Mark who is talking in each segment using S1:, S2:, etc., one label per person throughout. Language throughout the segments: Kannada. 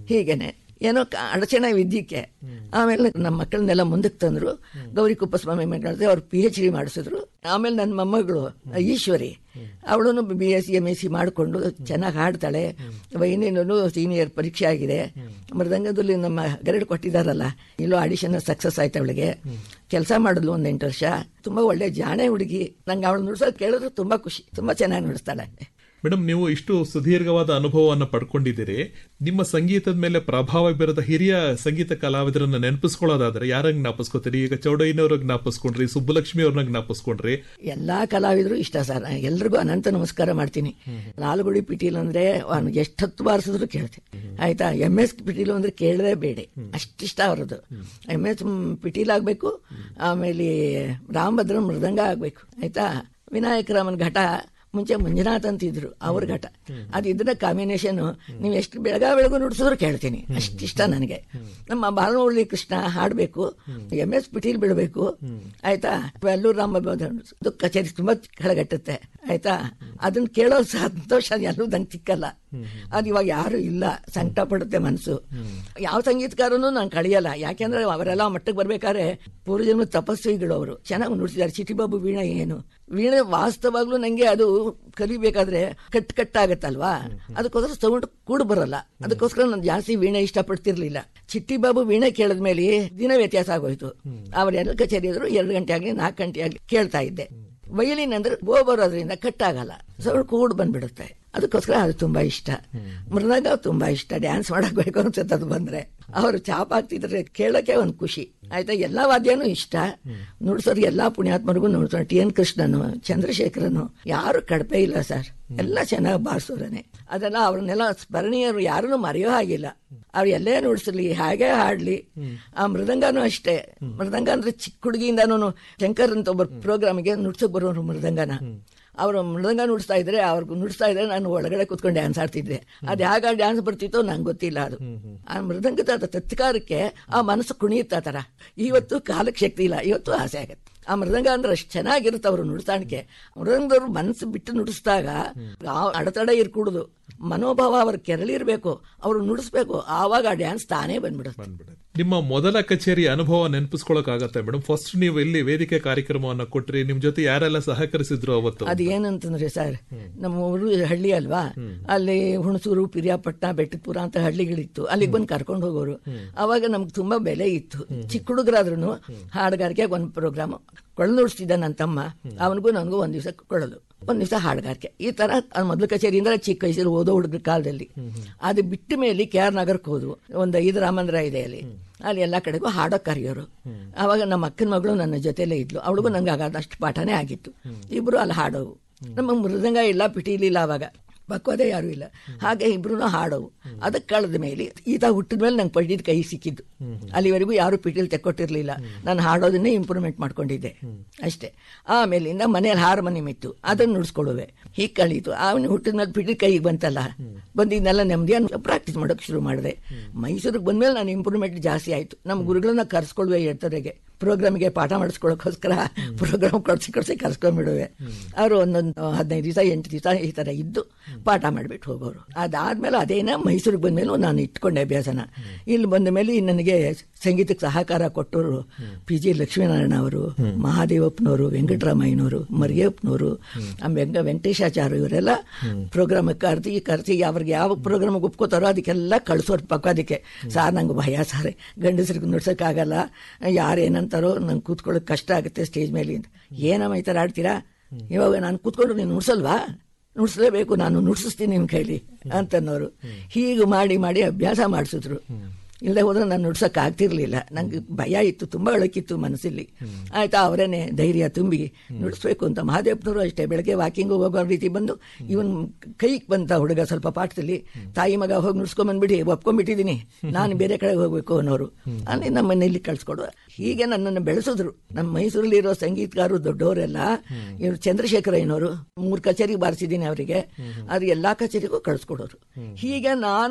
S1: ಹೀಗೇನೆ ಏನೋ ಕ- ಅಡಚಣೆ ವಿದ್ಯಕ್ಕೆ ಆಮೇಲೆ ನಮ್ಮ ಮಕ್ಕಳನ್ನೆಲ್ಲ ಮುಂದಕ್ಕೆ ತಂದ್ರು ಗೌರಿ ಕುಪ್ಪಸ್ವಾಮಿ ಮಾಡಿದ್ರೆ ಅವ್ರು ಪಿ ಎಚ್ ಡಿ ಮಾಡಿಸಿದ್ರು ಆಮೇಲೆ ನನ್ನ ಮೊಮ್ಮಗಳು ಈಶ್ವರಿ ಅವಳು B S C M S C ಮಾಡಿಕೊಂಡು ಚೆನ್ನಾಗಿ ಹಾಡ್ತಾಳೆ ವೈನಿನೂ ಸೀನಿಯರ್ ಪರೀಕ್ಷೆ ಆಗಿದೆ ಮೃದಂಗದಲ್ಲಿ ನಮ್ಮ ಗರಡ್ ಕೊಟ್ಟಿದ್ದಾರಲ್ಲ ಇಲ್ಲೂ ಆಡಿಷನ್ ಸಕ್ಸಸ್ ಆಯ್ತು ಅವಳಿಗೆ ಕೆಲಸ ಮಾಡಿದ್ಲು ಒಂದ್ ಎಂಟು ವರ್ಷ ತುಂಬಾ ಒಳ್ಳೆ ಜಾಣೆ ಹುಡುಗಿ ನಂಗೆ ಅವಳು ನುಡ್ಸೋದು ಕೇಳಿದ್ರೆ ತುಂಬಾ ಖುಷಿ ತುಂಬಾ ಚೆನ್ನಾಗಿ ನುಡಿಸ್ತಾಳೆ
S2: ಮೇಡಮ್ ನೀವು ಇಷ್ಟು ಸುದೀರ್ಘವಾದ ಅನುಭವವನ್ನು ಪಡ್ಕೊಂಡಿದ್ದೀರಿ ನಿಮ್ಮ ಸಂಗೀತದ ಮೇಲೆ ಪ್ರಭಾವ ಬೀರದ ಹಿರಿಯ ಸಂಗೀತ ಕಲಾವಿದರನ್ನ ನೆನಪಿಸ್ಕೊಳ್ಳೋದಾದ್ರೆ ಯಾರಂಗ್ ಜ್ಞಾಪಿಸ್ಕೋತೀರಿ ಈಗ ಚೌಡಯ್ಯನವ್ರಿಗೆ ಜ್ಞಾಪಿಸ್ಕೊಂಡ್ರಿ ಸುಬ್ಬಲಕ್ಷ್ಮಿ ಅವ್ರನ್ನ ಜ್ಞಾಪಿಸ್ಕೊಂಡ್ರಿ
S1: ಎಲ್ಲಾ ಕಲಾವಿದರು ಇಷ್ಟ ಸರ್ ನಾನು ಎಲ್ರಿಗೂ ಅನಂತ ನಮಸ್ಕಾರ ಮಾಡ್ತೀನಿ ಲಾಲ್ಗುಡಿ ಪಿಟೀಲ್ ಅಂದ್ರೆ ಅವ್ನು ಎಷ್ಟು ಹತ್ತು ಬಾರಿಸಿದ್ರು ಕೇಳ್ತೆ ಆಯ್ತಾ ಎಂ ಎಸ್ ಪಿಟೀಲು ಅಂದ್ರೆ ಕೇಳದೆ ಬೇಡ ಅಷ್ಟಿಷ್ಟ ಅವರದು ಎಂ ಎಸ್ ಪಿಟೀಲ್ ಆಗ್ಬೇಕು ಆಮೇಲೆ ರಾಮಭದ್ರ ಮೃದಂಗ ಆಗ್ಬೇಕು ಆಯ್ತಾ ವಿನಾಯಕರಾಮನ್ ಘಟ ಮುಂಚೆ ಮಂಜುನಾಥ್ ಅಂತಿದ್ರು ಅವ್ರ ಘಟ ಅದಿದ್ರೆ ಕಾಂಬಿನೇಷನ್ ನೀವು ಎಷ್ಟು ಬೆಳಗ ಬೆಳಗು ನುಡಿಸಿದ್ರು ಕೇಳ್ತೀನಿ ಅಷ್ಟಿಷ್ಟ ನನಗೆ ನಮ್ಮ ಬಾಲನಹಳ್ಳಿ ಕೃಷ್ಣ ಹಾಡ್ಬೇಕು ಎಂ ಎಸ್ ಪಿಟೀಲ್ ಬಿಡಬೇಕು ಆಯ್ತಾ ಅಲ್ಲೂರು ರಾಮ ಅದು ಕಚೇರಿ ತುಂಬಾ ಕೆಳಗಟ್ಟುತ್ತೆ ಆಯ್ತಾ ಅದನ್ನ ಕೇಳೋ ಸಂತೋಷ ಎಲ್ಲೂ ನಂಗೆ ಸಿಕ್ಕಲ್ಲ ಅದು ಇವಾಗ ಯಾರು ಇಲ್ಲ ಸಂಕಟ ಪಡುತ್ತೆ ಮನಸ್ಸು ಯಾವ ಸಂಗೀತಗಾರನು ನಾನು ಕಳಿಯಲ್ಲ ಯಾಕೆಂದ್ರೆ ಅವರೆಲ್ಲ ಮಟ್ಟಕ್ಕೆ ಬರ್ಬೇಕಾದ್ರೆ ಪೂರ್ವಜನ್ಮ ತಪಸ್ವಿಗಳು ಅವರು ಚೆನ್ನಾಗಿ ನುಡಿಸಿದ್ದಾರೆ ಚಿಟಿಬಾಬು ವೀಣೆ ಏನು ವೀಣೆ ವಾಸ್ತವಾಗ್ಲೂ ನಂಗೆ ಅದು ಕಲಿಬೇಕಾದ್ರೆ ಕಟ್ ಕಟ್ಟಾಗತ್ತಲ್ವಾ ಅದಕ್ಕೋಸ್ಕರ ಸೌಂಡ್ ಕೂಡ ಬರಲ್ಲ ಅದಕ್ಕೋಸ್ಕರ ನಾನು ಜಾಸ್ತಿ ವೀಣೆ ಇಷ್ಟಪಡ್ತಿರ್ಲಿಲ್ಲ ಚಿಟ್ಟಿ ಬಾಬು ವೀಣೆ ಕೇಳಿದ್ಮೇಲೆ ದಿನ ವ್ಯತ್ಯಾಸ ಆಗೋಯ್ತು ಅವ್ರು ಎಲ್ಲ ಕಚೇರಿ ಇದ್ರು ಎರಡು ಗಂಟೆ ಆಗ್ಲಿ ನಾಲ್ಕು ಗಂಟೆ ಆಗ್ಲಿ ಕೇಳ್ತಾ ಇದ್ದೆ ವಯಲಿನ್ ಅಂದ್ರೆ ಬೋ ಬರೋದ್ರಿಂದ ಕಟ್ಟಾಗಲ್ಲ ಸೌಂಡ್ ಕೂಡ ಬಂದ್ಬಿಡುತ್ತೆ ಅದಕ್ಕೋಸ್ಕರ ಅದು ತುಂಬಾ ಇಷ್ಟ ಮೃದಂಗ ತುಂಬಾ ಇಷ್ಟ ಡ್ಯಾನ್ಸ್ ಮಾಡಕ್ ಬೇಕು ಅನ್ಸುತ್ತೆ ಅದು ಬಂದ್ರೆ ಅವರು ಚಾಪ್ ಆಗ್ತಿದ್ರೆ ಕೇಳಕ್ಕೆ ಒಂದು ಖುಷಿ ಆಯ್ತಾ ಎಲ್ಲಾ ವಾದ್ಯನೂ ಇಷ್ಟ ನುಡ್ಸೋರು ಎಲ್ಲಾ ಪುಣ್ಯಾತ್ಮರಿಗೂ ನುಡ್ಸೋಣ ಟಿ ಎನ್ ಕೃಷ್ಣನು ಚಂದ್ರಶೇಖರನು ಯಾರು ಕಡಿಮೆ ಇಲ್ಲ ಸರ್ ಎಲ್ಲ ಚೆನ್ನಾಗಿ ಬಾರಿಸೋರನೆ ಅದೆಲ್ಲ ಅವ್ರನ್ನೆಲ್ಲ ಸ್ಮರಣೀಯರು ಯಾರನ್ನು ಮರೆಯೋ ಹಾಗಿಲ್ಲ ಅವ್ರು ಎಲ್ಲೇ ನುಡಿಸ್ಲಿ ಹಾಗೆ ಹಾಡ್ಲಿ ಆ ಮೃದಂಗನೂ ಅಷ್ಟೇ ಮೃದಂಗ ಅಂದ್ರೆ ಚಿಕ್ಕ ಹುಡುಗಿಯಿಂದನೂ ಶಂಕರ್ ಅಂತ ಒಬ್ಬ ಪ್ರೋಗ್ರಾಮ್ಗೆ ನುಡ್ಸಕ್ ಬರೋರು ಮೃದಂಗನ ಅವರು ಮೃದಂಗ ನುಡಿಸ್ತಾ ಇದ್ರೆ ಅವ್ರಿಗೆ ನುಡಿಸ್ತಾ ಇದ್ರೆ ನಾನು ಒಳಗಡೆ ಕುತ್ಕೊಂಡು ಡ್ಯಾನ್ಸ್ ಆಡ್ತಿದ್ದೆ ಅದು ಯಾವಾಗ ಡ್ಯಾನ್ಸ್ ಬರ್ತಿತ್ತೋ ನಂಗೆ ಗೊತ್ತಿಲ್ಲ ಅದು ಆ ಮೃದಂಗದ ಅದ ತತ್ಕಾರಕ್ಕೆ ಆ ಮನಸ್ಸು ಕುಣಿಯುತ್ತೆ ಆ ಥರ ಇವತ್ತು ಕಾಲಕ್ಕೆ ಶಕ್ತಿ ಇಲ್ಲ ಇವತ್ತು ಆಸೆ ಆಗತ್ತೆ ಆ ಮೃದಂಗ ಅಂದ್ರೆ ಅಷ್ಟು ಚೆನ್ನಾಗಿರುತ್ತೆ ಅವರು ನುಡಿಸ್ತಾಣಿಕೆ ಮೃದಂಗದವ್ರು ಮನಸ್ಸು ಬಿಟ್ಟು ನುಡಿಸಿದಾಗ ಆ ಅಡೆತಡೆ ಇರ್ಕೂಡುದು ಮನೋಭಾವ ಅವ್ರ ಕೆರಳಿರ್ಬೇಕು ಅವ್ರು ನುಡಿಸ್ಬೇಕು ಆವಾಗ ಆ ಡ್ಯಾನ್ಸ್ ತಾನೇ ಬಂದ್ಬಿಡುತ್ತೆ
S2: ಬಂದ್ಬಿಡುತ್ತೆ ನಿಮ್ಮ ಮೊದಲ ಕಚೇರಿ ಅನುಭವ ನೆನಪಿಸ್ಕೊಳಕ್ ಆಗತ್ತೆ ಮೇಡಮ್ ಫಸ್ಟ್ ನೀವು ಎಲ್ಲಿ ವೇದಿಕೆ ಕಾರ್ಯಕ್ರಮವನ್ನ ಕೊಟ್ರಿ ನಿಮ್ ಜೊತೆ ಯಾರೆಲ್ಲ ಸಹಕರಿಸಿದ್ರು ಅವತ್ತು
S1: ಅದು ಏನಂತಂದ್ರೆ ಸರ್ ನಮ್ಮ ಊರು ಹಳ್ಳಿ ಅಲ್ವಾ ಅಲ್ಲಿ ಹುಣಸೂರು ಪಿರಿಯಾಪಟ್ಟಣ ಬೆಟ್ಟಪುರ ಅಂತ ಹಳ್ಳಿಗಳಿತ್ತು ಅಲ್ಲಿಗೆ ಬಂದು ಕರ್ಕೊಂಡು ಹೋಗೋರು ಅವಾಗ ನಮ್ಗೆ ತುಂಬಾ ಬೆಲೆ ಇತ್ತು ಚಿಕ್ಕ ಹುಡುಗರಾದ್ರೂ ಹಾಡುಗಾರಿಕೆ ಒಂದು ಪ್ರೋಗ್ರಾಮ್ ಕೊಳಲು ನುಡಿಸ್ತಿದ್ದ ನನ್ನ ತಮ್ಮ ಅವನಿಗೂ ನನಗೂ ಒಂದ್ ದಿವಸ ಕೊಳಲು ಒಂದ್ ದಿವಸ ಹಾಡುಗಾರಿಕೆ ಈ ತರ ಅದ್ ಮೊದಲು ಕಚೇರಿಯಿಂದ ಚಿಕ್ಕ ವಯಸ್ಸಲ್ಲಿ ಓದೋ ಹುಡುಗರ ಕಾಲದಲ್ಲಿ ಅದು ಬಿಟ್ಟ ಮೇಲೆ ಕೆ ಆರ್ ನಗರಕ್ಕೆ ಹೋದ್ವು ಒಂದು ಐದು ರಾಮಂದ್ರ ಇದೆ ಅಲ್ಲಿ ಅಲ್ಲಿ ಎಲ್ಲ ಕಡೆಗೂ ಹಾಡೋ ಕರೆಯೋರು ಅವಾಗ ನಮ್ಮ ಅಕ್ಕನ ಮಗಳು ನನ್ನ ಜೊತೆಲೇ ಇದ್ಲು ಅವಳಿಗೂ ನಂಗೆ ಆಗ ಅಷ್ಟು ಪಾಠನೇ ಆಗಿತ್ತು ಇಬ್ರು ಅಲ್ಲಿ ಹಾಡೋವು ನಮ್ಮ ಮೃದಂಗ ಇಲ್ಲ ಪಿಟೀಲಿಲ್ಲ ಅವಾಗ ಪಕ್ವತೆ ಯಾರು ಇಲ್ಲ ಹಾಗೆ ಇಬ್ರು ಹಾಡೋವು ಅದಕ್ಕೆ ಕಳೆದ ಮೇಲೆ ಈತ ಹುಟ್ಟಿದ ಮೇಲೆ ನಂಗೆ ಪಂಡಿತ್ ಕೈ ಸಿಕ್ಕಿದ್ದು ಅಲ್ಲಿವರೆಗೂ ಯಾರು ಪಿಟೀಲ್ ತೆಕ್ಕೊಟ್ಟಿರ್ಲಿಲ್ಲ ನಾನು ಹಾಡೋದನ್ನೇ ಇಂಪ್ರೂವ್ಮೆಂಟ್ ಮಾಡ್ಕೊಂಡಿದ್ದೆ ಅಷ್ಟೇ ಆಮೇಲಿಂದ ಮನೇಲಿ ಹಾರ್ಮೋನಿಯಂ ಇತ್ತು ಅದನ್ನ ನುಡ್ಸ್ಕೊಳ್ಳುವೆ ಹೀಗೆ ಕಳೀತು ಅವನು ಹುಟ್ಟಿದ ಮೇಲೆ ಪಿಟೀಲ್ ಕೈಗೆ ಬಂತಲ್ಲ ಬಂದಿದ್ನೆಲ್ಲ ನೆಮ್ಮದಿಯನ್ನು ಪ್ರಾಕ್ಟೀಸ್ ಮಾಡೋಕೆ ಶುರು ಮಾಡಿದೆ ಮೈಸೂರಿಗೆ ಬಂದ್ಮೇಲೆ ನಾನು ಇಂಪ್ರೂವ್ಮೆಂಟ್ ಜಾಸ್ತಿ ಆಯ್ತು ನಮ್ಮ ಗುರುಗಳನ್ನ ಕರ್ಸ್ಕೊಳ್ವೆ ಎಡ್ತರೆಗೆ ಪ್ರೋಗ್ರಾಮ್ಗೆ ಪಾಠ ಮಾಡಿಸ್ಕೊಳ್ಳೋಕ್ಕೋಸ್ಕರ ಪ್ರೋಗ್ರಾಮ್ ಕಳ್ಸಿ ಕಳ್ಸಿ ಕರ್ಸ್ಕೊಂಡ್ಬಿಡುವೆ ಅವರು ಒಂದೊಂದು ಹದಿನೈದು ದಿವಸ ಎಂಟು ದಿವಸ ಈ ಥರ ಇದ್ದು ಪಾಠ ಮಾಡಿಬಿಟ್ಟು ಹೋಗೋರು ಅದಾದ್ಮೇಲೆ ಅದೇನ ಮೈಸೂರಿಗೆ ಬಂದ್ಮೇಲೆ ನಾನು ಇಟ್ಕೊಂಡೆ ಅಭ್ಯಾಸನ ಇಲ್ಲಿ ಬಂದ ಮೇಲೆ ನನಗೆ ಸಂಗೀತಕ್ಕೆ ಸಹಕಾರ ಕೊಟ್ಟವರು ಪಿ ಜಿ ಲಕ್ಷ್ಮೀನಾರಾಯಣ ಅವರು ಮಹಾದೇವಪ್ಪನವರು ವೆಂಕಟರಾಮಯ್ಯನವರು ಮರಿಯಪ್ಪನವರು ವೆಂಕ ವೆಂಕಟೇಶಾಚಾರ್ಯ ಇವರೆಲ್ಲ ಪ್ರೋಗ್ರಾಮ್ ಕರ್ತಿ ಕರ್ತಿ ಅವ್ರಿಗೆ ಯಾವ ಪ್ರೋಗ್ರಾಮ್ ಒಪ್ಕೋತಾರೋ ಅದಕ್ಕೆಲ್ಲ ಕಳ್ಸೋರು ಪಕ್ಕೋದಕ್ಕೆ ಸಾರ್ ನಂಗೆ ಭಯ ಸಾರೆ ಗಂಡಸ್ರಿಗೆ ನುಡ್ಸೋಕ್ಕಾಗಲ್ಲ ಯಾರೇನಂತಾರೋ ನಂಗೆ ಕೂತ್ಕೊಳ್ಳೋಕೆ ಕಷ್ಟ ಆಗುತ್ತೆ ಸ್ಟೇಜ್ ಮೇಲೆ ಅಂತ ಏನಮ್ಮ ಈ ಥರ ಆಡ್ತೀರಾ ಇವಾಗ ನಾನು ಕೂತ್ಕೊಂಡು ನೀನು ನುಡ್ಸಲ್ವಾ ನುಡ್ಸ್ಲೇಬೇಕು ನಾನು ನುಡ್ಸಿಸ್ತೀನಿ ನಿಮ್ಮ ಕೈಲಿ ಅಂತನ್ನೋರು ಹೀಗೆ ಮಾಡಿ ಮಾಡಿ ಅಭ್ಯಾಸ ಮಾಡಿಸಿದ್ರು ಇಲ್ಲದೆ ಹೋದ್ರೆ ನಾನು ನುಡ್ಸಕ್ ಆಗ್ತಿರ್ಲಿಲ್ಲ ನಂಗೆ ಭಯ ಇತ್ತು ತುಂಬಾ ಅಳಕಿತ್ತು ಮನಸ್ಸಲ್ಲಿ ಆಯ್ತಾ ಅವರೇನೆ ಧೈರ್ಯ ತುಂಬಿ ನುಡಿಸ್ಬೇಕು ಅಂತ ಮಹಾದೇವ್ನವರು ಅಷ್ಟೇ ಬೆಳಗ್ಗೆ ವಾಕಿಂಗ್ ಹೋಗೋ ರೀತಿ ಬಂದು ಇವನ್ ಕೈಗೆ ಬಂತ ಹುಡುಗ ಸ್ವಲ್ಪ ಪಾಠದಲ್ಲಿ ತಾಯಿ ಮಗ ಹೋಗಿ ನುಡ್ಸ್ಕೊಂಬಂದ್ಬಿಡಿ ಒಪ್ಕೊಂಡ್ಬಿಟ್ಟಿದ್ದೀನಿ ನಾನು ಬೇರೆ ಕಡೆ ಹೋಗ್ಬೇಕು ಅನ್ನೋರು ಅಲ್ಲಿ ನಮ್ಮ ಮನೆಯಲ್ಲಿ ಕಳ್ಸ್ಕೊಡು ಹೀಗೆ ನನ್ನನ್ನು ಬೆಳೆಸಿದ್ರು ನಮ್ಮ ಮೈಸೂರಲ್ಲಿ ಇರೋ ಸಂಗೀತಗಾರರು ದೊಡ್ಡವರೆಲ್ಲ ಇವರು ಚಂದ್ರಶೇಖರಯ್ಯನವರು ಮೂರು ಕಚೇರಿಗೆ ಬಾರಿಸಿದ್ದೀನಿ ಅವರಿಗೆ ಅದು ಎಲ್ಲಾ ಕಚೇರಿಗೂ ಕಳ್ಸ್ಕೊಡೋರು ಹೀಗೆ ನಾನು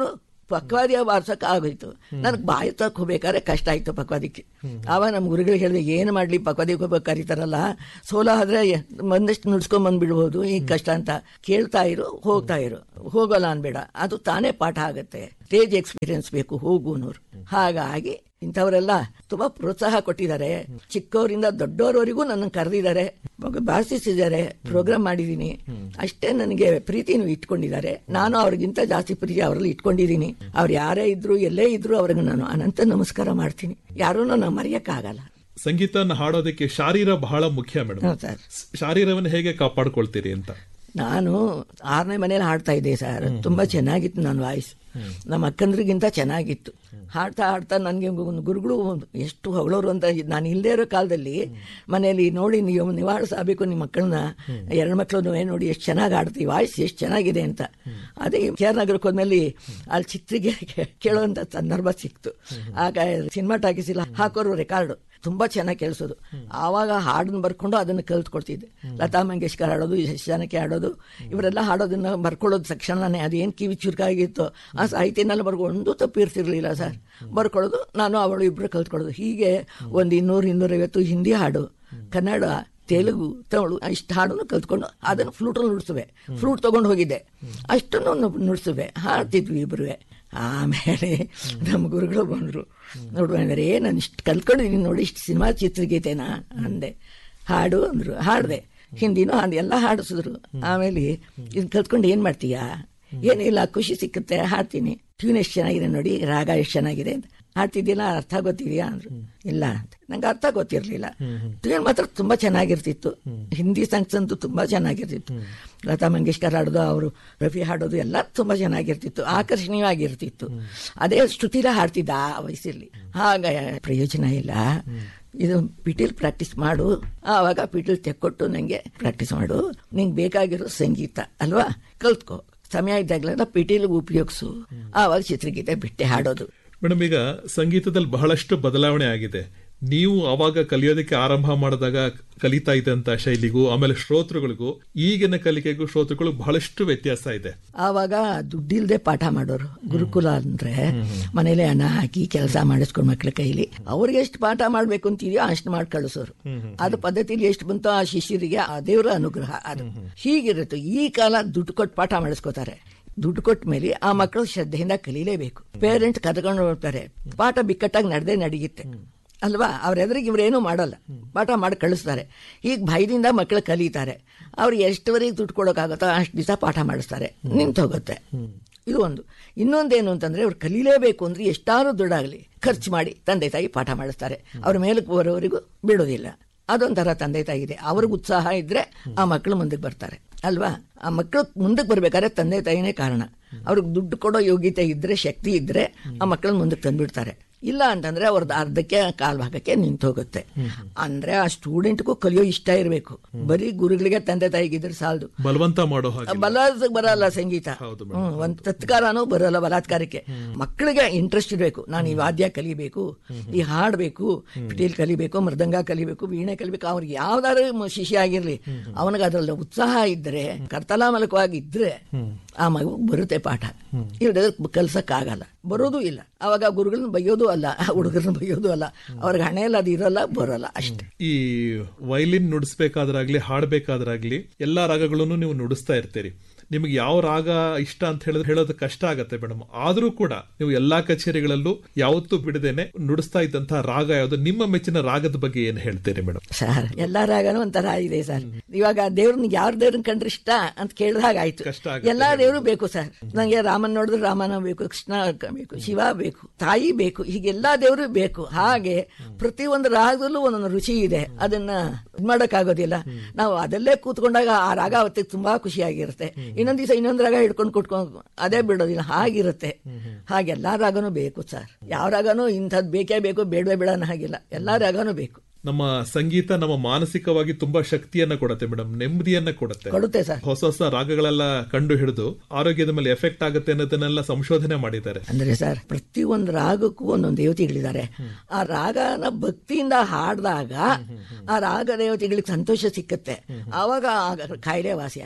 S1: ಪಕ್ವಾದಿಯ ಬಾರ್ಸಕ್ ಆಗೋಯ್ತು ನನಗೆ ಬಾಯಿ ತಕ್ಕ ಹೋಗ್ಬೇಕಾದ್ರೆ ಕಷ್ಟ ಆಯ್ತು ಪಕ್ವಾದಿಕ್ಕೆ ಆವಾಗ ನಮ್ಮ ಗುರುಗಳಿಗೆ ಹೇಳಿದೆ ಏನು ಮಾಡ್ಲಿ ಪಕ್ವಾದಿಗೆ ಹೋಗ್ಬೇಕು ಕರೀತಾರಲ್ಲ ಸೋಲ ಆದ್ರೆ ಒಂದಷ್ಟು ನುಡ್ಸ್ಕೊಂಡ್ ಬಂದ್ಬಿಡ್ಬೋದು ಈಗ ಕಷ್ಟ ಅಂತ ಕೇಳ್ತಾ ಇರು ಹೋಗ್ತಾ ಇರು ಹೋಗಲ್ಲ ಅನ್ಬೇಡ ಅದು ತಾನೇ ಪಾಠ ಆಗುತ್ತೆ ಸ್ಟೇಜ್ ಎಕ್ಸ್ಪೀರಿಯನ್ಸ್ ಬೇಕು ಹೋಗು ಅನ್ನೋರು ಹಾಗಾಗಿ ಇಂಥವರೆಲ್ಲ ತುಂಬಾ ಪ್ರೋತ್ಸಾಹ ಕೊಟ್ಟಿದ್ದಾರೆ ಚಿಕ್ಕವರಿಂದ ದೊಡ್ಡವರವರೆಗೂ ನನ್ನ ಕರೆದಿದ್ದಾರೆ ಭಾಷಿಸಿದ್ದಾರೆ ಪ್ರೋಗ್ರಾಮ್ ಮಾಡಿದ್ದೀನಿ ಅಷ್ಟೇ ನನಗೆ ಪ್ರೀತಿನೂ ಇಟ್ಕೊಂಡಿದ್ದಾರೆ ನಾನು ಅವ್ರಿಗಿಂತ ಜಾಸ್ತಿ ಪ್ರೀತಿ ಅವರಲ್ಲಿ ಇಟ್ಕೊಂಡಿದ್ದೀನಿ ಅವ್ರು ಯಾರೇ ಇದ್ರು ಎಲ್ಲೇ ಇದ್ರು ಅವ್ರಿಗೆ ನಾನು ಅನಂತ ನಮಸ್ಕಾರ ಮಾಡ್ತೀನಿ ಯಾರೂ ನಾನು ಮರೆಯಕ್ಕಾಗಲ್ಲ
S2: ಸಂಗೀತನ ಹಾಡೋದಕ್ಕೆ ಶಾರೀರ ಬಹಳ ಮುಖ್ಯ ಮೇಡಮ್
S1: ಹ್ಞೂ ಸರ್
S2: ಶಾರೀರವನ್ನು ಹೇಗೆ ಕಾಪಾಡ್ಕೊಳ್ತೀರಿ ಅಂತ
S1: ನಾನು ಆರನೇ ಮನೇಲಿ ಹಾಡ್ತಾ ಇದ್ದೆ ಸರ್ ತುಂಬಾ ಚೆನ್ನಾಗಿತ್ತು ನನ್ನ ವಾಯ್ಸ್ ನಮ್ಮ ಅಕ್ಕಂದ್ರಿಗಿಂತ ಚೆನ್ನಾಗಿತ್ತು ಹಾಡ್ತಾ ಹಾಡ್ತಾ ನನಗೆ ಒಂದು ಗುರುಗಳು ಎಷ್ಟು ಹೊಗಳೋರು ಅಂತ ನಾನು ಇಲ್ಲದೇ ಇರೋ ಕಾಲದಲ್ಲಿ ಮನೆಯಲ್ಲಿ ನೋಡಿ ನೀವು ನಿವಾರಿಸಬೇಕು ನಿಮ್ಮ ಮಕ್ಕಳನ್ನ ಎರಡು ಮಕ್ಕಳು ನೋಡಿ ಎಷ್ಟು ಚೆನ್ನಾಗಿ ಹಾಡ್ತೀವಿ ವಾಯ್ಸ್ ಎಷ್ಟು ಚೆನ್ನಾಗಿದೆ ಅಂತ ಅದೇ ಕೆ ಆರ್ ನಗರಕ್ಕೆ ಹೋದ್ಮೇಲೆ ಅಲ್ಲಿ ಚಿತ್ರಿಗೆ ಕೇಳುವಂಥ ಸಂದರ್ಭ ಸಿಕ್ತು ಆಗ ಸಿನಿಮಾ ಟಾಕೀಸಿಲ್ಲ ಹಾಕೋರು ರೆಕಾರ್ಡು ತುಂಬಾ ಚೆನ್ನಾಗಿ ಕೇಳಿಸೋದು ಆವಾಗ ಹಾಡನ್ನ ಬರ್ಕೊಂಡು ಅದನ್ನು ಕಲ್ತ್ಕೊಡ್ತಿದ್ದೆ ಲತಾ ಮಂಗೇಶ್ಕರ್ ಹಾಡೋದು ಯಶ್ ಜಾನಕಿ ಹಾಡೋದು ಇವರೆಲ್ಲ ಹಾಡೋದನ್ನ ಬರ್ಕೊಳ್ಳೋದು ತಕ್ಷಣನೇ ಅದೇನು ಕಿವಿ ಚುರುಕಾಗಿತ್ತು ಆ ಸಾಹಿತ್ಯನೆಲ್ಲ ಬರ್ಕೊಂಡು ಒಂದು ತಪ್ಪು ಇರ್ತಿರ್ಲಿಲ್ಲ ಸರ್ ಬರ್ಕೊಳ್ಳೋದು ನಾನು ಅವಳು ಇಬ್ಬರು ಕಲ್ತ್ಕೊಳ್ಳೋದು ಹೀಗೆ ಒಂದು ಇನ್ನೂರು ಇನ್ನೂರೈವತ್ತು ಹಿಂದಿ ಹಾಡು ಕನ್ನಡ ತೆಲುಗು ತಮಿಳು ಇಷ್ಟು ಹಾಡನ್ನು ಕಲ್ತ್ಕೊಂಡು ಅದನ್ನು ಫ್ಲೂಟಲ್ಲಿ ನುಡಿಸುವೆ ಫ್ಲೂಟ್ ತಗೊಂಡು ಹೋಗಿದ್ದೆ ಅಷ್ಟನ್ನು ನುಡಿಸುವೆ ಹಾಡ್ತಿದ್ವಿ ಇಬ್ಬರುವೆ ಆಮೇಲೆ ನಮ್ಮ ಗುರುಗಳು ಬಂದರು ನೋಡುವಂದ್ರೆ ನಾನು ಇಷ್ಟು ಕಲ್ತ್ಕೊಂಡಿದ್ದೀನಿ ನೋಡಿ ಇಷ್ಟು ಸಿನಿಮಾ ಚಿತ್ರಗೀತೆನಾ ಅಂದೆ ಹಾಡು ಅಂದರು ಹಾಡಿದೆ ಹಿಂದಿನೂ ಅದು ಎಲ್ಲ ಹಾಡಿಸಿದ್ರು ಆಮೇಲೆ ಇದು ಕಲ್ತ್ಕೊಂಡು ಏನು ಮಾಡ್ತೀಯಾ ಏನಿಲ್ಲ ಖುಷಿ ಸಿಕ್ಕುತ್ತೆ ಹಾಡ್ತೀನಿ ಟ್ಯೂನ್ ಎಷ್ಟು ಚೆನ್ನಾಗಿದೆ ನೋಡಿ ರಾಗ ಎಷ್ಟು ಚೆನ್ನಾಗಿದೆ ಅಂತ ಹಾಡ್ತಿದ್ದಿಲ್ಲ ಅರ್ಥ ಗೊತ್ತಿದೆಯಾ ಅಂದ್ರು ಇಲ್ಲ ಅಂತ ನಂಗೆ ಅರ್ಥ ಗೊತ್ತಿರಲಿಲ್ಲ ಟ್ಯೂನ್ ಮಾತ್ರ ತುಂಬಾ ಚೆನ್ನಾಗಿರ್ತಿತ್ತು ಹಿಂದಿ ಸಾಂಗ್ಸ್ ಅಂತೂ ತುಂಬಾ ಚೆನ್ನಾಗಿರ್ತಿತ್ತು ಲತಾ ಮಂಗೇಶ್ಕರ್ ಹಾಡೋದು ಅವರು ರಫಿ ಹಾಡೋದು ಎಲ್ಲ ತುಂಬಾ ಚೆನ್ನಾಗಿರ್ತಿತ್ತು ಆಕರ್ಷಣೀಯವಾಗಿರ್ತಿತ್ತು ಅದೇ ಶ್ರುತಿಲ ಹಾಡ್ತಿದ್ದ ಆ ವಯಸ್ಸಲ್ಲಿ ಹಾಗ ಪ್ರಯೋಜನ ಇಲ್ಲ ಇದು ಪಿಟೀಲ್ ಪ್ರಾಕ್ಟೀಸ್ ಮಾಡು ಆವಾಗ ಪಿಟೀಲ್ ತೆಕ್ಕೊಟ್ಟು ನಂಗೆ ಪ್ರಾಕ್ಟೀಸ್ ಮಾಡು ನಿಂಗೆ ಬೇಕಾಗಿರೋ ಸಂಗೀತ ಅಲ್ವಾ ಕಲ್ತ್ಕೋ ಸಮಯ ಇದ್ದಾಗಲೆಲ್ಲ ಪಿಟೀಲ್ ಉಪಯೋಗಿಸು ಆವಾಗ ಚಿತ್ರಗೀತೆ ಬಿಟ್ಟೆ ಹಾಡೋದು
S2: ಮೇಡಮ್ ಈಗ ಸಂಗೀತದಲ್ಲಿ ಬಹಳಷ್ಟು ಬದಲಾವಣೆ ಆಗಿದೆ ನೀವು ಅವಾಗ ಕಲಿಯೋದಕ್ಕೆ ಆರಂಭ ಮಾಡಿದಾಗ ಕಲಿತಾ ಇದ್ದಂತ ಶೈಲಿಗೂ ಆಮೇಲೆ ಶ್ರೋತೃಗಳಿಗೂ ಈಗಿನ ಕಲಿಕೆಗೂ ಶ್ರೋತೃಗಳು ಬಹಳಷ್ಟು ವ್ಯತ್ಯಾಸ ಇದೆ
S1: ಆವಾಗ ದುಡ್ಡಿಲ್ದೆ ಪಾಠ ಮಾಡೋರು ಗುರುಕುಲ ಅಂದ್ರೆ ಮನೇಲಿ ಹಣ ಹಾಕಿ ಕೆಲಸ ಮಾಡಿಸ್ಕೊಂಡು ಮಕ್ಳ ಕೈಲಿ ಅವ್ರಿಗೆ ಎಷ್ಟು ಪಾಠ ಮಾಡ್ಬೇಕು ಅಂತಿದೆಯೋ ಅಷ್ಟು ಮಾಡಿ ಕಳಿಸೋರು ಅದು ಪದ್ಧತಿಲಿ ಎಷ್ಟು ಬಂತೋ ಆ ಶಿಷ್ಯರಿಗೆ ಆ ದೇವರ ಅನುಗ್ರಹ ಅದು ಹೀಗಿರುತ್ತೆ ಈ ಕಾಲ ದುಡ್ಡು ಕೊಟ್ಟು ಪಾಠ ಮಾಡಿಸ್ಕೋತಾರೆ ದುಡ್ಡು ಕೊಟ್ಟ ಮೇಲೆ ಆ ಮಕ್ಕಳು ಶ್ರದ್ಧೆಯಿಂದ ಕಲೀಲೇಬೇಕು ಪೇರೆಂಟ್ಸ್ ಕರ್ಕೊಂಡು ಹೋಗ್ತಾರೆ ಪಾಠ ಬಿಕ್ಕಟ್ಟಾಗಿ ನಡೆದೇ ನಡೆಯುತ್ತೆ ಅಲ್ವಾ ಅವ್ರೆದ್ರಿಗೆ ಇವ್ರೇನು ಮಾಡಲ್ಲ ಪಾಠ ಮಾಡಿ ಕಳಿಸ್ತಾರೆ ಈಗ ಭಯದಿಂದ ಮಕ್ಕಳು ಕಲಿತಾರೆ ಅವ್ರು ಎಷ್ಟುವರೆಗೆ ದುಡ್ಡು ಕೊಡೋಕ್ಕಾಗುತ್ತೋ ಅಷ್ಟು ದಿವಸ ಪಾಠ ಮಾಡಿಸ್ತಾರೆ ನಿಂತು ಹೋಗುತ್ತೆ ಇದು ಒಂದು ಇನ್ನೊಂದೇನು ಅಂತಂದ್ರೆ ಅವ್ರು ಕಲೀಲೇಬೇಕು ಅಂದ್ರೆ ಎಷ್ಟಾದ್ರೂ ದುಡ್ಡಾಗಲಿ ಖರ್ಚು ಮಾಡಿ ತಂದೆ ತಾಯಿ ಪಾಠ ಮಾಡಿಸ್ತಾರೆ ಅವ್ರ ಮೇಲಕ್ಕೆ ಬರೋವರೆಗೂ ಬಿಡೋದಿಲ್ಲ ಅದೊಂಥರ ತಂದೆ ತಾಯಿ ಇದೆ ಅವ್ರಿಗೆ ಉತ್ಸಾಹ ಇದ್ರೆ ಆ ಮಕ್ಕಳು ಮುಂದಕ್ಕೆ ಬರ್ತಾರೆ ಅಲ್ವಾ ಆ ಮಕ್ಕಳು ಮುಂದಕ್ಕೆ ಬರ್ಬೇಕಾದ್ರೆ ತಂದೆ ತಾಯಿನೇ ಕಾರಣ ಅವ್ರಿಗೆ ದುಡ್ಡು ಕೊಡೋ ಯೋಗ್ಯತೆ ಇದ್ರೆ ಶಕ್ತಿ ಇದ್ರೆ ಆ ಮಕ್ಕಳನ್ನ ಮುಂದಕ್ಕೆ ತಂದ್ಬಿಡ್ತಾರೆ ಇಲ್ಲ ಅಂತಂದ್ರೆ ಅವ್ರದ್ದು ಅರ್ಧಕ್ಕೆ ಕಾಲ್ ಭಾಗಕ್ಕೆ ನಿಂತು ಹೋಗುತ್ತೆ ಅಂದ್ರೆ ಆ ಸ್ಟೂಡೆಂಟ್ಗೂ ಕಲಿಯೋ ಇಷ್ಟ ಇರಬೇಕು ಬರೀ ಗುರುಗಳಿಗೆ ತಂದೆ ತಾಯಿಗಿದ್ರೆ ಸಾಲದು
S2: ಬಲವಂತ ಮಾಡೋ ಹಾಗೆ
S1: ಬಲ ಬರಲ್ಲ ಸಂಗೀತ
S2: ಹೌದು
S1: ಹ್ಮ್ ಒಂದ್ ತತ್ಕಾರನೂ ಬರಲ್ಲ ಬಲಾತ್ಕಾರಕ್ಕೆ ಮಕ್ಕಳಿಗೆ ಇಂಟ್ರೆಸ್ಟ್ ಇರಬೇಕು ನಾನು ಈ ವಾದ್ಯ ಕಲಿಬೇಕು ಈ ಹಾಡ್ಬೇಕು ಪಿಟೀಲ್ ಕಲಿಬೇಕು ಮೃದಂಗ ಕಲಿಬೇಕು ವೀಣೆ ಕಲಿಬೇಕು ಅವ್ರಿಗೆ ಯಾವ್ದಾದ್ರು ಮ- ಶಿಷ್ಯ ಆಗಿರ್ಲಿ ಅವನಿಗೆ ಅದ್ರಲ್ಲಿ ಉತ್ಸಾಹ ಇದ್ರೆ ಕರ್ತಲಾಮಲಕವಾಗಿ ಇದ್ರೆ ಆ ಮಗು ಬರುತ್ತೆ ಪಾಠ ಇಲ್ಲದ್ರೆ ಕಲ್ಸಕ್ಕಾಗಲ್ಲ ಬರೋದು ಇಲ್ಲ ಅವಾಗ ಗುರುಗಳನ್ನ ಬೈಯೋದು ಅಲ್ಲ ಹುಡುಗರನ್ನ ಬೈಯೋದು ಅಲ್ಲ ಅವ್ರಿಗೆ ಹಣೆಯಲ್ಲಿ ಅದು ಇರಲ್ಲ ಬರಲ್ಲ ಅಷ್ಟೇ
S2: ಈ ವೈಲಿನ್ ನುಡಿಸ್ಬೇಕಾದ್ರಾಗ್ಲಿ ಹಾಡ್ಬೇಕಾದ್ರಾಗ್ಲಿ ಎಲ್ಲಾ ರಾಗಗಳನ್ನು ನೀವು ನುಡಿಸ್ತಾ ಇರ್ತೀರಿ ನಿಮಗೆ ಯಾವ ರಾಗ ಇಷ್ಟ ಅಂತ ಹೇಳಿದ್ರೆ ಹೇಳೋದು ಕಷ್ಟ ಆಗತ್ತೆ ಮೇಡಮ್ ಆದ್ರೂ ಕೂಡ ನೀವು ಎಲ್ಲಾ ಕಚೇರಿಗಳಲ್ಲೂ ಯಾವತ್ತೂ ಬಿಡದೇನೆ ನುಡಿಸ್ತಾ ಇದ್ದಂತಹ ರಾಗ ಯಾವುದು ನಿಮ್ಮ ಮೆಚ್ಚಿನ ರಾಗದ ಬಗ್ಗೆ ಏನ್ ಹೇಳ್ತೀರಿ ಮೇಡಮ್
S1: ಸರ್ ಎಲ್ಲಾ ರಾಗನೂ ಒಂಥರ ಇದೆ ಸರ್ ಇವಾಗ ದೇವ್ರನ್ನ ಯಾರ ದೇವ್ರನ್ನ ಕಂಡ್ರೆ ಇಷ್ಟ ಅಂತ ಕೇಳಿದಾಗ ಆಯ್ತು
S2: ಕಷ್ಟ ಆಗುತ್ತೆ
S1: ಎಲ್ಲಾ ದೇವರು ಬೇಕು ಸರ್ ನಂಗೆ ರಾಮನ್ ನೋಡಿದ್ರೆ ರಾಮನ ಬೇಕು ಕೃಷ್ಣ ಬೇಕು ಶಿವ ಬೇಕು ತಾಯಿ ಬೇಕು ಹೀಗೆಲ್ಲಾ ದೇವರು ಬೇಕು ಹಾಗೆ ಪ್ರತಿ ಒಂದು ರಾಗದಲ್ಲೂ ಒಂದೊಂದು ರುಚಿ ಇದೆ ಅದನ್ನ ಇದ್ ಮಾಡಕ್ಕಾಗೋದಿಲ್ಲ ನಾವು ಅದಲ್ಲೇ ಕೂತ್ಕೊಂಡಾಗ ಆ ರಾಗ ಅವತ್ತಿಗೆ ತುಂಬಾ ಖುಷಿಯಾಗಿರುತ್ತೆ ಇನ್ನೊಂದ್ ದಿವಸ ಇನ್ನೊಂದು ರಾಗ ಹಿಡ್ಕೊಂಡು ಕುಟ್ಕೊಂಡು ಅದೇ ಬಿಡೋದಿಲ್ಲ ಹಾಗಿರುತ್ತೆ ಹಾಗೆ ಎಲ್ಲಾ ರಾಗನೂ ಬೇಕು ಸರ್ ಯಾವ ರಾಗನೂ ಇಂಥದ್ದು ಬೇಕೇ ಬೇಕು ಬೇಡವೇ ಬೇಡ ಅನ್ನೋ ಹಾಗಿಲ್ಲ ಎಲ್ಲಾ ರಾಗನೂ ಬೇಕು
S2: ನಮ್ಮ ಸಂಗೀತ ನಮ್ಮ ಮಾನಸಿಕವಾಗಿ ತುಂಬಾ ಶಕ್ತಿಯನ್ನ ಕೊಡುತ್ತೆ ಮೇಡಮ್ ನೆಮ್ಮದಿಯನ್ನ ಕೊಡುತ್ತೆ
S1: ಕೊಡುತ್ತೆ ಸರ್
S2: ಹೊಸ ಹೊಸ ರಾಗಗಳೆಲ್ಲ ಕಂಡು ಹಿಡಿದು ಆರೋಗ್ಯದ ಮೇಲೆ ಎಫೆಕ್ಟ್ ಆಗುತ್ತೆ ಅನ್ನೋದನ್ನೆಲ್ಲ ಸಂಶೋಧನೆ ಮಾಡಿದ್ದಾರೆ
S1: ಅಂದ್ರೆ ಸರ್ ಪ್ರತಿ ಒಂದು ರಾಗಕ್ಕೂ ಒಂದೊಂದು ದೇವತೆಗಳಿದ್ದಾರೆ ಆ ರಾಗನ ಭಕ್ತಿಯಿಂದ ಹಾಡಿದಾಗ ಆ ರಾಗ ದೇವತೆಗಳಿಗೆ ಸಂತೋಷ ಸಿಕ್ಕತ್ತೆ ಆವಾಗ ಆ ಕಾಯಿಲೆ ವಾಸಿ ಆಗತ್ತೆ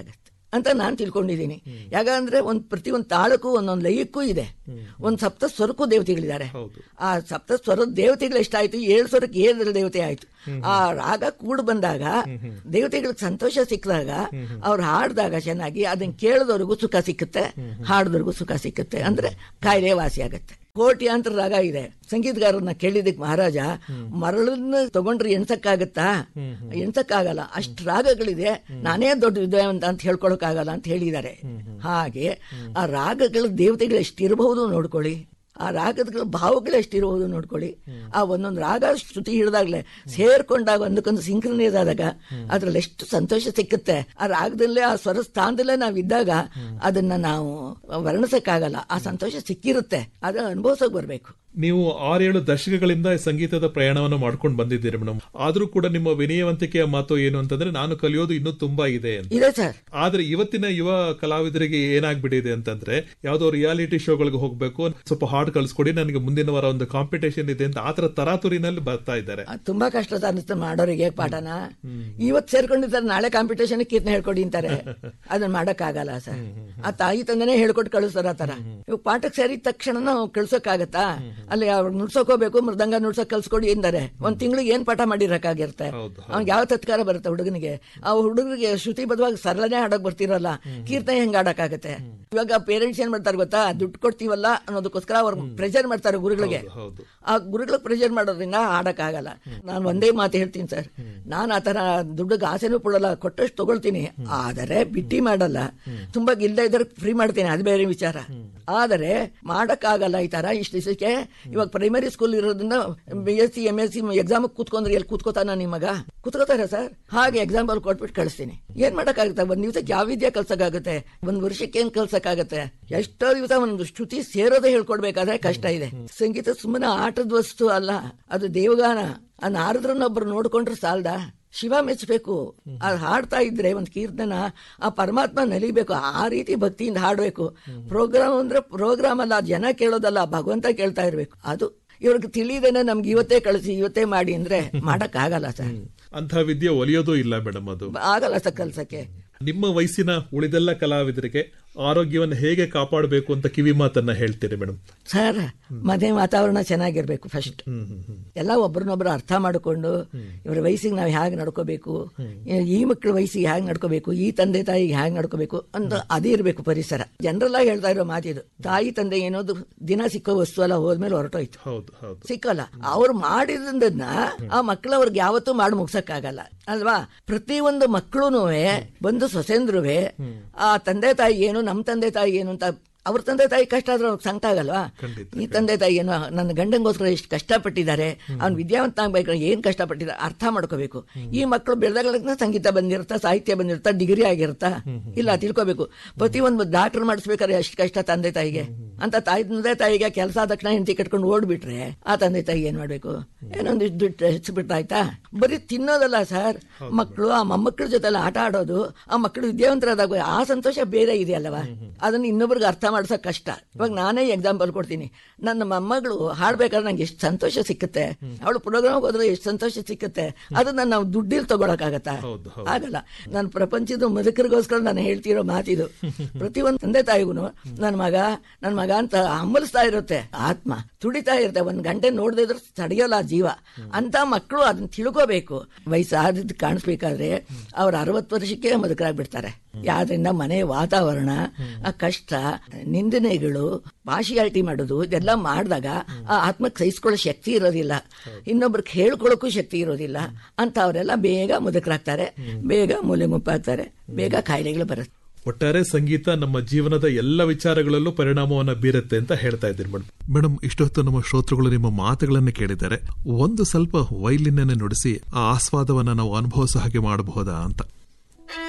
S1: ಅಂತ ನಾನು ತಿಳ್ಕೊಂಡಿದ್ದೀನಿ ಯಾಕಂದ್ರೆ ಒಂದ್ ಪ್ರತಿ ಒಂದು ತಾಳಕ್ಕೂ ಒಂದೊಂದು ಲಯಕ್ಕೂ ಇದೆ ಒಂದ್ ಸಪ್ತ ಸ್ವರಕ್ಕೂ ದೇವತೆಗಳಿದ್ದಾರೆ
S2: ಹೌದು.
S1: ಆ ಸಪ್ತ ಸ್ವರದ ದೇವತೆಗಳು ಎಷ್ಟಾಯ್ತು ಏಳು ಸ್ವರಕ್ಕೆ ಏಳು ದೇವತೆ ಆಯ್ತು ಆ ರಾಗ ಕೂಡ್ ಬಂದಾಗ ದೇವತೆಗಳಿಗೆ ಸಂತೋಷ ಸಿಕ್ಕಿದಾಗ ಅವ್ರು ಹಾಡ್ದಾಗ ಚೆನ್ನಾಗಿ ಅದನ್ನ ಕೇಳಿದವ್ರಿಗೂ ಸುಖ ಸಿಕ್ಕುತ್ತೆ ಹಾಡಿದವ್ರಿಗೂ ಸುಖ ಸಿಕ್ಕುತ್ತೆ ಅಂದ್ರೆ ಕಾಯಿಲೆ ವಾಸಿ ಆಗತ್ತೆ ಕೋಟ್ಯಾಂತರ ರಾಗ ಇದೆ ಸಂಗೀತಗಾರರನ್ನ ಕೇಳಿದಕ್ಕೆ ಮಹಾರಾಜ ಮರಳನ್ನ ತಗೊಂಡ್ರೆ ಎಣ್ಸಕ್ಕಾಗತ್ತಾ ಎಣ್ಸಕ್ಕಾಗಲ್ಲ ಅಷ್ಟು ರಾಗಗಳಿದೆ ನಾನೇ ದೊಡ್ಡ ವಿದ್ಯಾವಂತ ಅಂತ ಹೇಳ್ಕೊಳಕ್ಕಾಗಲ್ಲ ಅಂತ ಹೇಳಿದ್ದಾರೆ ಹಾಗೆ ಆ ರಾಗಗಳ ದೇವತೆಗಳು ಎಷ್ಟಿರಬಹುದು ನೋಡ್ಕೊಳ್ಳಿ ಆ ರಾಗದ ಭಾವಗಳು ಎಷ್ಟಿರಬಹುದು ನೋಡ್ಕೊಳ್ಳಿ ಆ ಒಂದೊಂದು ರಾಗ ಶ್ರುತಿ ಹಿಡಿದಾಗ್ಲೆ ಸೇರ್ಕೊಂಡಾಗ ಒಂದಕ್ಕೊಂದು ಸಿಂಕ್ರನೈಸ್ ಆದಾಗ ಅದ್ರಲ್ಲಿ ಎಷ್ಟು ಸಂತೋಷ ಸಿಕ್ಕುತ್ತೆ ಆ ರಾಗದಲ್ಲೇ ಆ ಸ್ವರ ಸ್ಥಾನದಲ್ಲೇ ನಾವು ಇದ್ದಾಗ ಅದನ್ನ ನಾವು ವರ್ಣಿಸಕ್ಕಾಗಲ್ಲ ಆ ಸಂತೋಷ ಸಿಕ್ಕಿರುತ್ತೆ ಅದನ್ನ ಅನುಭವಿಸೋಕ್ ಬರ್ಬೇಕು
S2: ನೀವು ಆರೇಳು ದಶಕಗಳಿಂದ ಸಂಗೀತದ ಪ್ರಯಾಣವನ್ನು ಮಾಡ್ಕೊಂಡು ಬಂದಿದ್ದೀರಿ ಮೇಡಮ್ ಆದ್ರೂ ಕೂಡ ನಿಮ್ಮ ವಿನಯವಂತಿಕೆಯ ಮಾತು ಏನು ಅಂತಂದ್ರೆ ನಾನು ಕಲಿಯೋದು ಇನ್ನೂ ತುಂಬಾ ಇದೆ ಅಂತ
S1: ಇದೆ ಸರ್
S2: ಆದ್ರೆ ಇವತ್ತಿನ ಯುವ ಕಲಾವಿದರಿಗೆ ಏನಾಗ್ಬಿಟ್ಟಿದೆ ಅಂತಂದ್ರೆ ಯಾವ್ದೋ ರಿಯಾಲಿಟಿ ಶೋಗಳಿಗೆ ಹೋಗ್ಬೇಕು ಸ್ವಲ್ಪ ಹಾಡು ಕಳ್ಸ್ಕೊಡಿ ನನಗೆ ಮುಂದಿನ ವಾರ ಒಂದು ಕಾಂಪಿಟೇಷನ್ ಇದೆ ಅಂತ ಆತರ ತರಾತುರಿನಲ್ಲಿ ಬರ್ತಾ ಇದ್ದಾರೆ
S1: ಅದ್ ತುಂಬಾ ಕಷ್ಟ ಅನಿಸ್ತು ಮಾಡೋರಿಗೆ ಪಾಠನ ಇವತ್ ಸೇರ್ಕೊಂಡಿದ್ದಾರೆ ನಾಳೆ ಕಾಂಪಿಟೇಷನ್ ಕೀರ್ತನೆ ಹೇಳ್ಕೊಡಿ ಅಂತಾರೆ ಅದನ್ನ ಮಾಡಕ್ ಆಗಲ್ಲ ಸರ್ ಆ ತಾಯಿ ತಂದೆನೇ ಹೇಳ್ಕೊಟ್ಟು ಕಳಿಸ್ತಾರ ಆ ತರ ಇವಾಗ ಪಾಠಕ್ಕೆ ಸೇರಿದ ತಕ್ಷಣ ನಾವು ಕಳ್ಸೋಕ್ಕಾಗತ್ತಾ ಅಲ್ಲಿ ಅವ್ರು ನುಡ್ಸೋಕ್ ಹೋಗ್ಬೇಕು ಮೃದಂಗ ನುಡ್ಸೋಕ್ ಕಲ್ಸ್ಕೊಡಿ ಎಂದರೆ ಒಂದ್ ತಿಂಗಳಿಗೆ ಏನ್ ಪಾಠ ಮಾಡಿರಕ್ಕಾಗಿರುತ್ತೆ
S2: ಹೌದು,
S1: ಅವ್ನಿಗೆ ಯಾವ ತತ್ಕಾರ ಬರುತ್ತೆ ಹುಡುಗನಿಗೆ ಆ ಹುಡುಗರಿಗೆ ಶ್ರುತಿಬದ್ಧವಾಗಿ ಸರಳನೆ ಆಡಕ್ ಬರ್ತಿರಲ್ಲ ಕೀರ್ತನೆ ಹೆಂಗ್ ಆಡಕ್ಕಾಗತ್ತೆ ಇವಾಗ ಪೇರೆಂಟ್ಸ್ ಏನ್ ಮಾಡ್ತಾರೆ ಗೊತ್ತಾ ದುಡ್ಡು ಕೊಡ್ತೀವಲ್ಲ ಅನ್ನೋದಕ್ಕೋಸ್ಕರ ಅವ್ರು ಪ್ರೆಷರ್ ಮಾಡ್ತಾರೆ ಗುರುಗಳಿಗೆ
S2: ಹೌದು
S1: ಆ ಗುರುಗಳಿಗೆ ಪ್ರೆಷರ್ ಮಾಡೋದ್ರಿಂದ ಆಡಕ್ಕಾಗಲ್ಲ ನಾನು ಒಂದೇ ಮಾತು ಹೇಳ್ತೀನಿ ಸರ್ ನಾನು ಆತರ ದುಡ್ಡಿಗೆ ಆಸೆನೂ ಪಡಲ್ಲ ಕೊಟ್ಟಷ್ಟು ತಗೊಳ್ತೀನಿ ಆದರೆ ಬಿಟ್ಟಿ ಮಾಡಲ್ಲ ತುಂಬಾ ಇಲ್ಲದೆ ಇದ್ರೆ ಫ್ರೀ ಮಾಡ್ತೀನಿ ಅದು ಬೇರೆ ವಿಚಾರ ಆದರೆ ಮಾಡಕ್ಕಾಗಲ್ಲ ಈ ತರ ಇಷ್ಟು ದಿವಸಕ್ಕೆ ಇವಾಗ ಪ್ರೈಮರಿ ಸ್ಕೂಲ್ ಇರೋದ್ರಿಂದ B S C M S C exam ಕೂತ್ಕೊಂಡ್ರೆ ಎಲ್ಲಿ ಕೂತ್ಕೋತಾನ ನಿಮಗ ಕೂತ್ಕೋತಾರೆ ಸರ್ ಹಾಗೆ ಎಕ್ಸಾಂಪಲ್ ಕೊಟ್ಬಿಟ್ಟು ಕಳಿಸ್ತೀನಿ ಏನ್ ಮಾಡಕ್ಕಾಗುತ್ತೆ ಒಂದ್ ದಿವಸಕ್ಕೆ ಯಾವ ವಿದ್ಯೆ ಕಲ್ಸಕ್ಕಾಗುತ್ತೆ ಒಂದ್ ವರ್ಷಕ್ಕೆ ಏನ್ ಕಲ್ಸಕ್ಕಾಗತ್ತೆ ಎಷ್ಟೋ ದಿವಸ ಒಂದು ಶ್ರುತಿ ಸೇರೋದೇ ಹೇಳ್ಕೊಡ್ಬೇಕಾದ್ರೆ ಕಷ್ಟ ಇದೆ ಸಂಗೀತ ಸುಮ್ಮನೆ ಆಟದ ವಸ್ತು ಅಲ್ಲ ಅದು ದೇವಗಾನ ಆ ನಾರದ್ರನ್ನೊಬ್ರು ನೋಡ್ಕೊಂಡ್ರೆ ಸಾಲ್ದ ಶಿವ ಮೆಚ್ಚಬೇಕು ಅದು ಹಾಡ್ತಾ ಇದ್ರೆ ಒಂದು ಕೀರ್ತನ ಆ ಪರಮಾತ್ಮ ನಲಿಬೇಕು ಆ ರೀತಿ ಭಕ್ತಿಯಿಂದ ಹಾಡಬೇಕು ಪ್ರೋಗ್ರಾಮ್ ಅಂದ್ರೆ ಪ್ರೋಗ್ರಾಮ್ ಅಲ್ಲ ಜನ ಕೇಳೋದಲ್ಲ ಭಗವಂತ ಕೇಳ್ತಾ ಇರ್ಬೇಕು ಅದು ಇವ್ರಿಗೆ ತಿಳಿದೇನೆ ನಮ್ಗೆ ಇವತ್ತೇ ಕಳಿಸಿ ಇವತ್ತೇ ಮಾಡಿ ಅಂದ್ರೆ ಮಾಡಕ್ ಆಗಲ್ಲ ಸರ್
S2: ಅಂತ ವಿದ್ಯೆ ಒಲಿಯೋದು ಇಲ್ಲ ಮೇಡಮ್ ಅದು
S1: ಆಗಲ್ಲ ಸರ್ ಕಲ್ಸಕ್ಕೆ
S2: ನಿಮ್ಮ ವಯಸ್ಸಿನ ಉಳಿದೆಲ್ಲ ಕಲಾವಿದರಿಗೆ ಆರೋಗ್ಯವನ್ನು ಹೇಗೆ ಕಾಪಾಡಬೇಕು ಅಂತ ಕಿವಿ ಮಾತನ್ನ ಹೇಳ್ತೀರಿ ಮೇಡಮ್
S1: ಸರ್ ಮನೆ ವಾತಾವರಣ ಚೆನ್ನಾಗಿರ್ಬೇಕು ಫಸ್ಟ್
S2: ಹ್ಮ್ ಹ್ಮ್ ಹ್ಮ್
S1: ಎಲ್ಲ ಒಬ್ರನ್ನೊಬ್ರು ಅರ್ಥ ಮಾಡಿಕೊಂಡು ಇವ್ರ ವಯಸ್ಸಿಗೆ ನಾವು ಹೇಗೆ ನಡ್ಕೋಬೇಕು ಈ ಮಕ್ಕಳ ವಯಸ್ಸಿಗೆ ಹೇಗೆ ನಡ್ಕೋಬೇಕು ಈ ತಂದೆ ತಾಯಿಗೆ ಹೇಗೆ ನಡ್ಕೋಬೇಕು ಅಂತ ಅದೇ ಇರಬೇಕು ಪರಿಸರ ಜನರಲ್ ಆಗಿ ಹೇಳ್ತಾ ಇರೋ ಮಾತಿದು ತಾಯಿ ತಂದೆ ಏನೋದು ದಿನ ಸಿಕ್ಕೋ ವಸ್ತು ಅಲ್ಲ ಹೋದ್ಮೇಲೆ ಹೊರಟೋಯ್ತು
S2: ಹೌದು ಹೌದು
S1: ಸಿಕ್ಕಲ್ಲ ಅವ್ರು ಮಾಡಿದ್ದನ್ನ ಆ ಮಕ್ಕಳು ಅವ್ರಿಗೆ ಯಾವತ್ತೂ ಮಾಡಿ ಮುಗ್ಸಕ್ಕಾಗಲ್ಲ ಅಲ್ವಾ ಪ್ರತಿಯೊಂದು ಮಕ್ಕಳು ಬಂದು ಸೊಸೆಂದ್ರುವೆ ಆ ತಂದೆ ತಾಯಿ ಏನು ನಮ್ಮ ತಂದೆ ತಾಯಿ ಏನು ಅಂತ ಅವ್ರ ತಂದೆ ತಾಯಿ ಕಷ್ಟ ಆದ್ರೆ ಅವ್ರಿಗೆ ಸಂಕಟ ಆಗಲ್ವಾ
S2: ಖಂಡಿತ,
S1: ಈ ತಂದೆ ತಾಯಿ ಏನು ನನ್ನ ಗಂಡಂಗೋಸ್ಕರ ಎಷ್ಟು ಕಷ್ಟಪಟ್ಟಿದ್ದಾರೆ ಅವ್ನು ವಿದ್ಯಾವಂತ ಆಗ್ಬೇಕಾದ್ರೆ ಏನ್ ಕಷ್ಟಪಟ್ಟಿದ್ದಾರೆ ಅರ್ಥ ಮಾಡ್ಕೋಬೇಕು ಈ ಮಕ್ಕಳು ಬೆಳೆದಾಗಲೇ ಸಂಗೀತ ಬಂದಿರುತ್ತಾ ಸಾಹಿತ್ಯ ಬಂದಿರುತ್ತಾ ಡಿಗ್ರಿ ಆಗಿರುತ್ತಾ ಇಲ್ಲ ತಿಳ್ಕೋಬೇಕು ಪ್ರತಿಯೊಂದು ಡಾಕ್ಟರ್ ಮಾಡಿಸ್ಬೇಕಾದ್ರೆ ಎಷ್ಟು ಕಷ್ಟ ತಂದೆ ತಾಯಿಗೆ ಅಂತ ತಾಯಿ ತಂದೆ ತಾಯಿಗೆ ಕೆಲಸ ಆದ ತಕ್ಷಣ ಹೆಂಡತಿ ಕಟ್ಕೊಂಡು ಓಡ್ಬಿಟ್ರೆ ಆ ತಂದೆ ತಾಯಿ ಏನ್ ಮಾಡ್ಬೇಕು ಏನೊಂದು ದುಡ್ಡು ಹೆಚ್ಚಿಬಿಟ್ಟಾಯ್ತಾ ಬರೀ ತಿನ್ನೋದಲ್ಲ ಸರ್ ಮಕ್ಕಳು ಆ ಮೊಮ್ಮಕ್ಕಳ ಜೊತೆ ಆಟ ಆಡೋದು ಆ ಮಕ್ಕಳು ವಿದ್ಯಾವಂತರಾದಾಗ ಆ ಸಂತೋಷ ಬೇರೆ ಇದೆಯಲ್ಲವಾ ಅದನ್ನ ಇನ್ನೊಬ್ರಿಗೆ ಅರ್ಥ ಮಾಡ್ಸೋಕ್ ಕಷ್ಟ ಇವಾಗ ನಾನೇ ಎಕ್ಸಾಂಪಲ್ ಕೊಡ್ತೀನಿ ನನ್ನ ಮೊಮ್ಮಗಳು ಹಾಡ್ಬೇಕಾದ್ರೆ ನಂಗೆ ಎಷ್ಟು ಸಂತೋಷ ಸಿಕ್ಕುತ್ತೆ ಅವಳು ಪ್ರೋಗ್ರಾಮ್ ಹೋದ್ರೆ ಎಷ್ಟು ಸಂತೋಷ ಸಿಕ್ಕುತ್ತೆ ಅದನ್ನ ನಾವು ದುಡ್ಡಿಲ್ ತಗೊಳಕಾಗತ್ತಾ
S2: ಹೌದು, ಹೌದು.
S1: ಆಗಲ್ಲ ನಾನು ಪ್ರಪಂಚದ ಮುದುಕರಿಗೋಸ್ಕರ ನಾನು ಹೇಳ್ತಿರೋ ಮಾತಿದು ಪ್ರತಿಯೊಂದು ತಂದೆ ತಾಯಿಗೂ ನನ್ನ ಮಗ ನನ್ನ ಮಗ ಅಂತ ಹಂಬಲಿಸ್ತಾ ಇರುತ್ತೆ ಆತ್ಮ ತುಡಿತಾ ಇರುತ್ತೆ ಒಂದ್ ಗಂಟೆ ನೋಡದೇ ಇದ್ರೆ ತಡೆಯೋಲ್ಲ ಆ ಜೀವ ಅಂತ ಮಕ್ಕಳು ಅದನ್ನ ತಿಳ್ಕೋಬೇಕು ವಯಸ್ಸಾದ ಕಾಣಿಸ್ಬೇಕಾದ್ರೆ ಅವ್ರ ಅರವತ್ತು ವರ್ಷಕ್ಕೆ ಮುದುಕರಾಗ್ಬಿಡ್ತಾರೆ ಯಾವ್ದ್ರಿಂದ ಮನೆ ವಾತಾವರಣ ಆ ಕಷ್ಟ ನಿಂದನೆಗಳು ಪಾಶಿಯಾಲಿಟಿ ಮಾಡೋದು ಇದೆಲ್ಲ ಮಾಡಿದಾಗ ಆ ಆತ್ಮಕ್ಕೆ ಸಹಿಸ್ಕೊಳ್ಳೋ ಶಕ್ತಿ ಇರೋದಿಲ್ಲ ಇನ್ನೊಬ್ರಿಗೆ ಹೇಳ್ಕೊಳ್ಳೋಕ್ಕೂ ಶಕ್ತಿ ಇರೋದಿಲ್ಲ ಅಂತ ಅವರೆಲ್ಲ ಬೇಗ ಮುದುಕರಾಗ್ತಾರೆ ಬೇಗ ಮೂಲೆ ಮುಪ್ಪಾಗ್ತಾರೆ ಬೇಗ ಕಾಯಿಲೆಗಳು ಬರುತ್ತೆ
S2: ಒಟ್ಟಾರೆ ಸಂಗೀತ ನಮ್ಮ ಜೀವನದ ಎಲ್ಲ ವಿಚಾರಗಳಲ್ಲೂ ಪರಿಣಾಮವನ್ನ ಬೀರುತ್ತೆ ಅಂತ ಹೇಳ್ತಾ ಇದ್ದೀನಿ ಮೇಡಮ್ ಮೇಡಮ್ ಇಷ್ಟೊತ್ತು ನಮ್ಮ ಶ್ರೋತೃಗಳು ನಿಮ್ಮ ಮಾತುಗಳನ್ನು ಕೇಳಿದ್ದಾರೆ ಒಂದು ಸ್ವಲ್ಪ ವೈಲಿನನ್ನೇ ನುಡಿಸಿ ಆ ಆಸ್ವಾದವನ್ನ ನಾವು ಅನುಭವಿಸೋ ಹಾಗೆ ಮಾಡಬಹುದಾ ಅಂತ